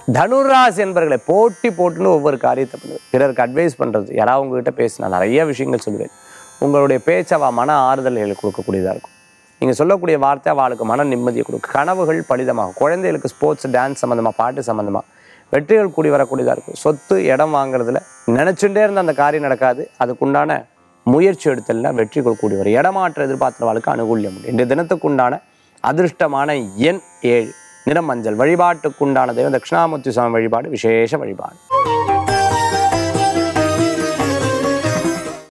தனுராசி என்பர்களை போட்டி போட்டுன்னு ஒவ்வொரு காரியத்தை பண்ணுவேன் பிறருக்கு அட்வைஸ் பண்ணுறது யாராவது உங்ககிட்ட பேசினா நிறைய விஷயங்கள் சொல்லுவேன் உங்களுடைய பேச்சவா மன ஆறுதல்களை கொடுக்கக்கூடியதாக இருக்கும் நீங்கள் சொல்லக்கூடிய வார்த்தை அவளுக்கு மன நிம்மதியை கொடுக்கும் கனவுகள் பலிதமாகும் குழந்தைகளுக்கு ஸ்போர்ட்ஸ் டான்ஸ் சம்மந்தமாக பாட்டு சம்மந்தமாக வெற்றிகள் கூடி வரக்கூடியதாக இருக்கும் சொத்து இடம் வாங்குறதுல நினச்சுட்டே இருந்த அந்த காரியம் நடக்காது அதுக்குண்டான முயற்சி எடுத்தல்னா வெற்றிகள் கூடி வரும் இடமாற்ற எதிர்பார்த்தவர்களுக்கு அனுகூல்யம் உண்டு இன்றைய தினத்துக்குண்டான அதிர்ஷ்டமான எண் ஏழு நிறம் மஞ்சள் வழிபாட்டுக்குண்டான தெய்வம் தட்சிணாமூர்த்தி சுவாமி வழிபாடு விசேஷ வழிபாடு